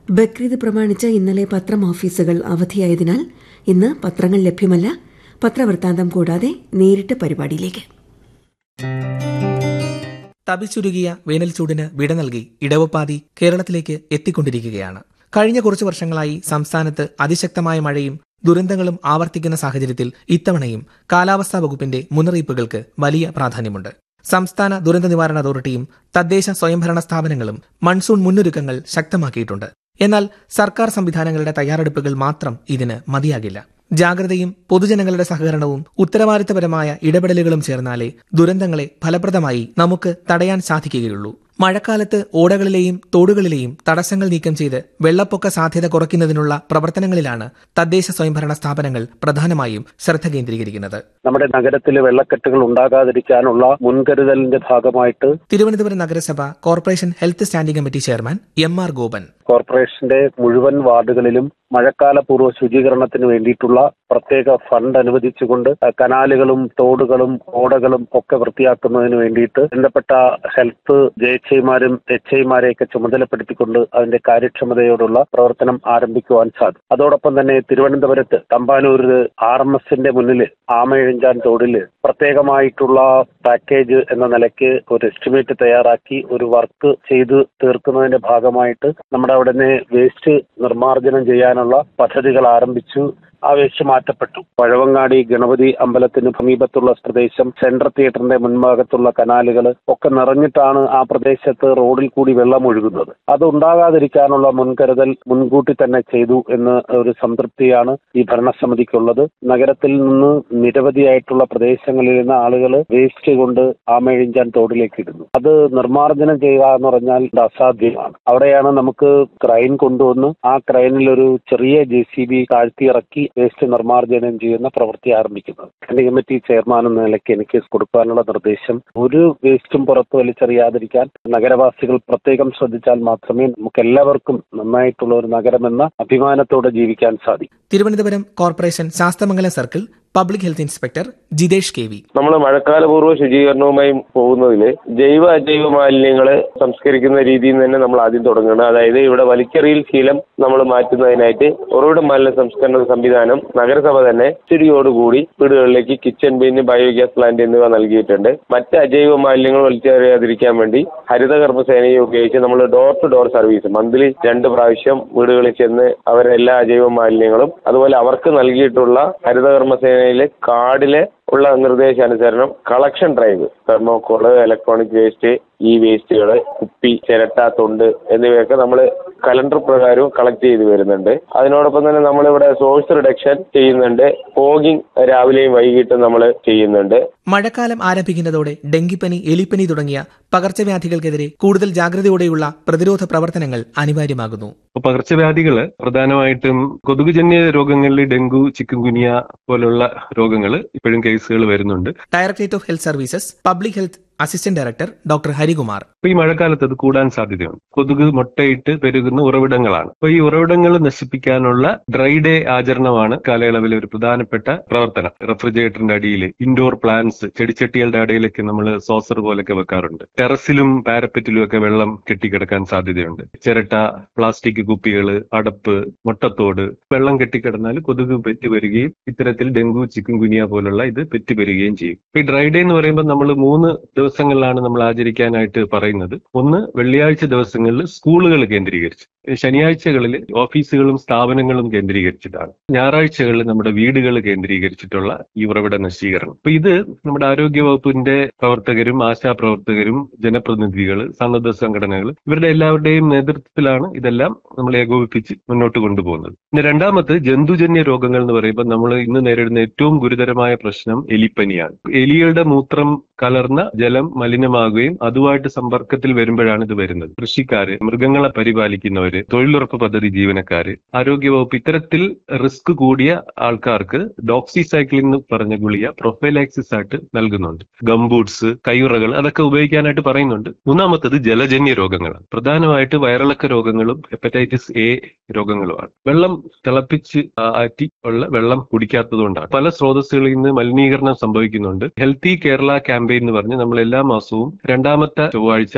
ബക്രീദ് പ്രമാണിച്ച് ഇന്നലെ പത്രം ഓഫീസുകൾ അവധിയായതിനാൽ ഇന്ന് പത്രങ്ങൾ ലഭ്യമല്ല പത്രവൃത്താന്തം കൂടാതെ നേരിട്ട് പരിപാടിയിലേക്ക് തപിച്ചുരുകിയ വേനൽ ചൂടിന് വിട നൽകി ഇടവപ്പാതി കേരളത്തിലേക്ക് എത്തിക്കൊണ്ടിരിക്കുകയാണ് കഴിഞ്ഞ കുറച്ചു വർഷങ്ങളായി സംസ്ഥാനത്ത് അതിശക്തമായ മഴയും ദുരന്തങ്ങളും ആവർത്തിക്കുന്ന സാഹചര്യത്തിൽ ഇത്തവണയും കാലാവസ്ഥാ വകുപ്പിന്റെ മുന്നറിയിപ്പുകൾക്ക് വലിയ പ്രാധാന്യമുണ്ട് സംസ്ഥാന ദുരന്ത നിവാരണ അതോറിറ്റിയും തദ്ദേശ സ്വയംഭരണ സ്ഥാപനങ്ങളും മൺസൂൺ മുന്നൊരുക്കങ്ങൾ ശക്തമാക്കിയിട്ടുണ്ട് എന്നാൽ സർക്കാർ സംവിധാനങ്ങളുടെ തയ്യാറെടുപ്പുകൾ മാത്രം ഇതിന് മതിയാകില്ല ജാഗ്രതയും പൊതുജനങ്ങളുടെ സഹകരണവും ഉത്തരവാദിത്തപരമായ ഇടപെടലുകളും ചേർന്നാലേ ദുരന്തങ്ങളെ ഫലപ്രദമായി നമുക്ക് തടയാൻ സാധിക്കുകയുള്ളൂ മഴക്കാലത്ത് ഓടകളിലെയും തോടുകളിലെയും തടസ്സങ്ങൾ നീക്കം ചെയ്ത് വെള്ളപ്പൊക്ക സാധ്യത കുറയ്ക്കുന്നതിനുള്ള പ്രവർത്തനങ്ങളിലാണ് തദ്ദേശ സ്വയംഭരണ സ്ഥാപനങ്ങൾ പ്രധാനമായും ശ്രദ്ധ കേന്ദ്രീകരിക്കുന്നത് നമ്മുടെ നഗരത്തിൽ വെള്ളക്കെട്ടുകൾ ഉണ്ടാകാതിരിക്കാനുള്ള മുൻകരുതലിന്റെ ഭാഗമായിട്ട് തിരുവനന്തപുരം നഗരസഭ corporation health standing committee chairman M R Gopan കോർപ്പറേഷന്റെ മുഴുവൻ വാർഡുകളിലും മഴക്കാല പൂർവ്വ ശുചീകരണത്തിന് വേണ്ടിയിട്ടുള്ള പ്രത്യേക ഫണ്ട് അനുവദിച്ചുകൊണ്ട് കനാലുകളും തോടുകളും ഓടകളും ഒക്കെ വൃത്തിയാക്കുന്നതിന് വേണ്ടിയിട്ട് ബന്ധപ്പെട്ട ഹെൽത്ത് ജെ എച്ച് ഐമാരും എച്ച് ഐമാരെയൊക്കെ ചുമതലപ്പെടുത്തിക്കൊണ്ട് അതിന്റെ കാര്യക്ഷമതയോടുള്ള പ്രവർത്തനം ആരംഭിക്കുവാൻ സാധിക്കും അതോടൊപ്പം തന്നെ തിരുവനന്തപുരത്ത് തമ്പാനൂരിൽ ആർ എം എസിന്റെ മുന്നിൽ ആമയിഴഞ്ചാൻ തോടിൽ പ്രത്യേകമായിട്ടുള്ള പാക്കേജ് എന്ന നിലയ്ക്ക് ഒരു എസ്റ്റിമേറ്റ് തയ്യാറാക്കി ഒരു വർക്ക് ചെയ്ത് തീർക്കുന്നതിന്റെ ഭാഗമായിട്ട് നമ്മുടെ അവിടെ വേസ്റ്റ് നിർമ്മാർജ്ജനം ചെയ്യാനുള്ള പദ്ധതികൾ ആരംഭിച്ചു ആ വേസ്റ്റ് മാറ്റപ്പെട്ടു പഴവങ്ങാടി ഗണപതി അമ്പലത്തിന് സമീപത്തുള്ള പ്രദേശം സെൻട്രൽ തിയേറ്ററിന്റെ മുൻഭാഗത്തുള്ള കനാലുകൾ ഒക്കെ നിറഞ്ഞിട്ടാണ് ആ പ്രദേശത്ത് റോഡിൽ കൂടി വെള്ളം ഒഴുകുന്നത് അത് ഉണ്ടാകാതിരിക്കാനുള്ള മുൻകരുതൽ മുൻകൂട്ടി തന്നെ ചെയ്തു എന്ന് ഒരു സംതൃപ്തിയാണ് ഈ ഭരണസമിതിക്കുള്ളത് നഗരത്തിൽ നിന്ന് നിരവധിയായിട്ടുള്ള പ്രദേശങ്ങളിൽ നിന്ന് ആളുകൾ വേസ്റ്റ് കൊണ്ട് ആമഴിഞ്ചാൻ തോടിലേക്ക് ഇടുന്നു അത് നിർമ്മാർജ്ജനം ചെയ്യുക എന്ന് പറഞ്ഞാൽ ഇത് അസാധ്യമാണ് അവിടെയാണ് നമുക്ക് ക്രൈൻ കൊണ്ടുവന്ന് ആ ക്രൈനിൽ ഒരു ചെറിയ ജെ സി ബി താഴ്ത്തിയിറക്കി വേസ്റ്റ് നിർമ്മാർജ്ജനം ചെയ്യുന്ന പ്രവൃത്തി ആരംഭിക്കുന്നത് സ്റ്റാൻഡിംഗ് കമ്മിറ്റി ചെയർമാൻ എന്ന നിലയ്ക്ക് എനിക്ക് കൊടുക്കാനുള്ള നിർദ്ദേശം ഒരു വേസ്റ്റും പുറത്തു വലിച്ചെറിയാതിരിക്കാൻ നഗരവാസികൾ പ്രത്യേകം ശ്രദ്ധിച്ചാൽ മാത്രമേ നമുക്ക് എല്ലാവർക്കും നന്നായിട്ടുള്ള ഒരു നഗരമെന്ന അഭിമാനത്തോടെ ജീവിക്കാൻ സാധിക്കൂ Thiruvananthapuram corporation Sasthamangalam circle public health inspector Jithesh K V നമ്മൾ മഴക്കാലപൂർവ്വ ശുചീകരണവുമായി പോകുന്നതിൽ ജൈവ അജൈവ മാലിന്യങ്ങൾ സംസ്കരിക്കുന്ന രീതിയിൽ നിന്ന് തന്നെ നമ്മൾ ആദ്യം തുടങ്ങണം അതായത് ഇവിടെ വലിച്ചെറിയൽ ശീലം നമ്മൾ മാറ്റുന്നതിനായിട്ട് ഉറവിട മാലിന്യ സംസ്കരണ സംവിധാനം നഗരസഭ തന്നെ സ്ഥിതിയോടുകൂടി വീടുകളിലേക്ക് കിച്ചൺ ബിൻ ബയോഗ്യാസ് പ്ലാന്റ് എന്നിവ നൽകിയിട്ടുണ്ട് മറ്റ് അജൈവ മാലിന്യങ്ങൾ വലിച്ചെറിയാതിരിക്കാൻ വേണ്ടി ഹരിതകർമ്മസേനയെ ഉപയോഗിച്ച് നമ്മൾ door to door service monthly രണ്ട് പ്രാവശ്യം വീടുകളിൽ ചെന്ന് അവരെ എല്ലാ അജൈവ മാലിന്യങ്ങളും അതുപോലെ അവർക്ക് നൽകിയിട്ടുള്ള ഹരിതകർമ്മസേനയിലെ കാർഡിലെ ഉള്ള നിർദ്ദേശാനുസരണം collection drive thermocol electronic waste ഈ വേസ്റ്റുകൾ കുപ്പി ചിരട്ട തൊണ്ട് എന്നിവയൊക്കെ നമ്മൾ കലണ്ടർ പ്രകാരവും കളക്ട് ചെയ്ത് വരുന്നുണ്ട് അതിനോടൊപ്പം തന്നെ നമ്മളിവിടെ സോഴ്സ് റിഡക്ഷൻ ചെയ്യുന്നുണ്ട് ഫോഗിങ് രാവിലെയും വൈകിട്ടും നമ്മൾ ചെയ്യുന്നുണ്ട് മഴക്കാലം ആരംഭിക്കുന്നതോടെ ഡെങ്കിപ്പനി എലിപ്പനി തുടങ്ങിയ പകർച്ചവ്യാധികൾക്കെതിരെ കൂടുതൽ ജാഗ്രതയോടെയുള്ള പ്രതിരോധ പ്രവർത്തനങ്ങൾ അനിവാര്യമാകുന്നു പകർച്ചവ്യാധികൾ പ്രധാനമായിട്ടും കൊതുകുജന്യ രോഗങ്ങളിൽ ഡെങ്കു ചിക്കൻ ഗുനിയ പോലുള്ള രോഗങ്ങൾ ഇപ്പോഴും കേസുകൾ വരുന്നുണ്ട് directorate of health services public health assistant director doctor Harikumar അപ്പൊ ഈ മഴക്കാലത്ത് അത് കൂടാൻ സാധ്യതയുണ്ട് കൊതുക് മുട്ടയിട്ട് പെരുകുന്ന ഉറവിടങ്ങളാണ് അപ്പൊ ഈ ഉറവിടങ്ങൾ നശിപ്പിക്കാനുള്ള ഡ്രൈ ഡേ ആചരണമാണ് കാലയളവിലെ ഒരു പ്രധാനപ്പെട്ട പ്രവർത്തനം റെഫ്രിജറേറ്ററിന്റെ അടിയിൽ ഇൻഡോർ പ്ലാന്റ്സ് ചെടിച്ചട്ടികളുടെ അടിയിലൊക്കെ നമ്മൾ സോസർ പോലൊക്കെ വെക്കാറുണ്ട് ടെറസിലും പാരപ്പറ്റിലും ഒക്കെ വെള്ളം കെട്ടിക്കിടക്കാൻ സാധ്യതയുണ്ട് ചിരട്ട പ്ലാസ്റ്റിക് കുപ്പികൾ അടപ്പ് മുട്ടത്തോട് വെള്ളം കെട്ടിക്കിടന്നാൽ കൊതുക് പെറ്റ് വരികയും ഇത്തരത്തിൽ ഡെങ്കു ചിക്കൻ ഗുനിയ പോലുള്ള ഇത് പെറ്റ് വരികയും ചെയ്യും ഈ ഡ്രൈ ഡേ എന്ന് പറയുമ്പോൾ നമ്മൾ മൂന്ന് ദിവസങ്ങളിലാണ് നമ്മൾ ആചരിക്കാനായിട്ട് പറയുന്നത് ഒന്ന് വെള്ളിയാഴ്ച ദിവസങ്ങളിൽ സ്കൂളുകൾ കേന്ദ്രീകരിച്ച് ശനിയാഴ്ചകളിൽ ഓഫീസുകളും സ്ഥാപനങ്ങളും കേന്ദ്രീകരിച്ചിട്ടാണ് ഞായറാഴ്ചകളിൽ നമ്മുടെ വീടുകൾ കേന്ദ്രീകരിച്ചിട്ടുള്ള ഈ ഉറവിട നശീകരണം അപ്പൊ ഇത് നമ്മുടെ ആരോഗ്യ വകുപ്പിന്റെ പ്രവർത്തകരും ആശാപ്രവർത്തകരും ജനപ്രതിനിധികൾ സന്നദ്ധ സംഘടനകൾ ഇവരുടെ എല്ലാവരുടെയും നേതൃത്വത്തിലാണ് ഇതെല്ലാം നമ്മൾ ഏകോപിപ്പിച്ച് മുന്നോട്ട് കൊണ്ടുപോകുന്നത് പിന്നെ രണ്ടാമത് ജന്തുജന്യ രോഗങ്ങൾ എന്ന് പറയുമ്പോൾ നമ്മൾ ഇന്ന് നേരിടുന്ന ഏറ്റവും ഗുരുതരമായ പ്രശ്നം എലിപ്പനിയാണ് എലികളുടെ മൂത്രം കലർന്ന ജലം മലിനമാകുകയും അതുമായിട്ട് സമ്പർക്കത്തിൽ വരുമ്പോഴാണ് ഇത് വരുന്നത് കൃഷിക്കാര് മൃഗങ്ങളെ പരിപാലിക്കുന്നവര് തൊഴിലുറപ്പ് പദ്ധതി ജീവനക്കാര് ആരോഗ്യവകുപ്പ് ഇത്തരത്തിൽ റിസ്ക് കൂടിയ ആൾക്കാർക്ക് ഡോക്സിസൈക്ലിൻ എന്ന് പറഞ്ഞ ഗുളിക പ്രൊഫൈലാക്സിസ് ആയിട്ട് നൽകുന്നുണ്ട് ഗംബൂട്ട്സ് കൈയുറകൾ അതൊക്കെ ഉപയോഗിക്കാനായിട്ട് പറയുന്നുണ്ട് മൂന്നാമത്തത് ജലജന്യ രോഗങ്ങളാണ് പ്രധാനമായിട്ട് വയറിളക്ക രോഗങ്ങളും ഹെപ്പറ്റൈറ്റിസ് എ രോഗങ്ങളുമാണ് വെള്ളം തിളപ്പിച്ച് ആറ്റി ഉള്ള വെള്ളം കുടിക്കാത്തതുകൊണ്ടാണ് പല സ്രോതസ്സുകളിൽ നിന്ന് മലിനീകരണം സംഭവിക്കുന്നുണ്ട് ഹെൽത്തി കേരള ക്യാമ്പയിൻ എന്ന് പറഞ്ഞ് നമ്മൾ എല്ലാ മാസവും രണ്ടാമത്തെ ചൊവ്വാഴ്ച